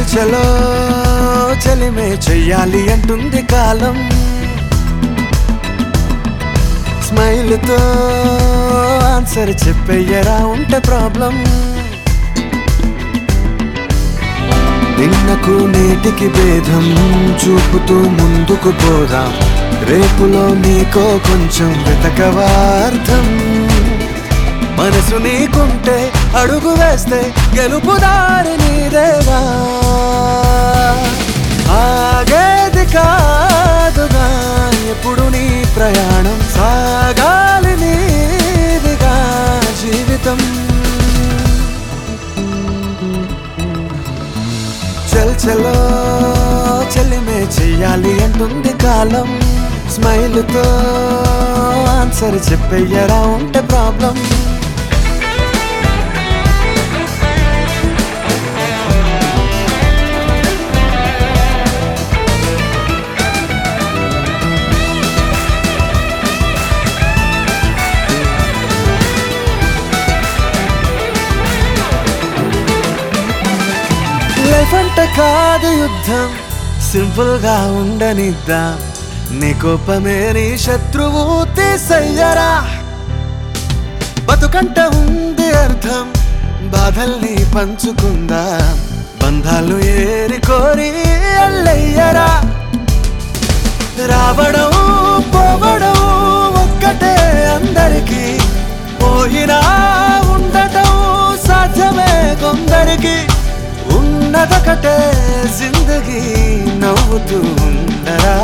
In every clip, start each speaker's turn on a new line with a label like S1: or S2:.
S1: చల్ చలో చలిమే చెయ్యాలి అంటుంది కాలం స్మైల్తో ఆన్సర్ చెప్పయ్యరా ఉంటే ప్రాబ్లం నిన్నకు నేటికి భేదం చూపుతూ ముందుకు పోదాం రేపులో నీకో కొంచెం వెతకవార్థం మనసు నీకుంటే అడుగు వేస్తే గెలుపు దారి నీదేగా ఆగేది కాదుగా ఎప్పుడు నీ ప్రయాణం సాగాలి నీదిగా జీవితం చల్ చలో చెల్లిమే చెయ్యాలి అంటుంది కాలం స్మైల్తో ఆన్సర్ చెప్పయ్యరా ఉంటే ప్రాబ్లం లైఫ్ అంటే కాదు యుద్ధం సింపుల్ గా ఉండనిద్దాం నీ కోపమే నీ శత్రువు తీసయ్యరా బతుకంట ఉంది అర్థం బాధల్ని పంచుకుందా బంధాలు ఏరి కోరి అల్లయ్యరా రావడం పోవడం ఒక్కటే అందరికి పోయినా ఉండటం సాధ్యమే కొందరికి ఉన్నదొకటే జిందగీ నవ్వుతూ ఉండరా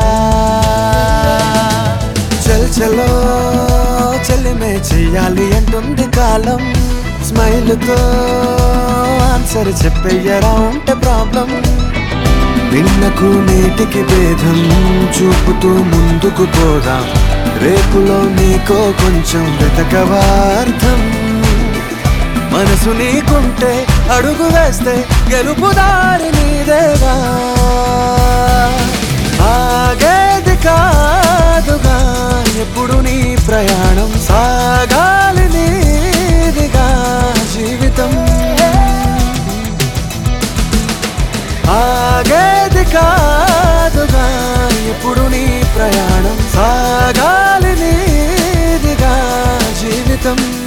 S1: చల్ చలో చెల్లిమే చెయ్యాలి అంటుంది కాలం స్మైల్తో ఆన్సర్ చెప్పయ్యరా ఉంటే ప్రాబ్లం నిన్నకు నేటికి భేదం చూపుతూ ముందుకు పోదాం రేపులో నీకో కొంచెం వెతకవార్థం మనసు నీకుంటే అడుగు వేస్తే గెలుపు దారి నీదేగా ఆగేది కాదుగా ఎప్పుడు నీ ప్రయాణం సాగాలి నీదిగా జీవితం ఆగేది కాదుగా ఎప్పుడు నీ ప్రయాణం సాగాలి నీదిగా జీవితం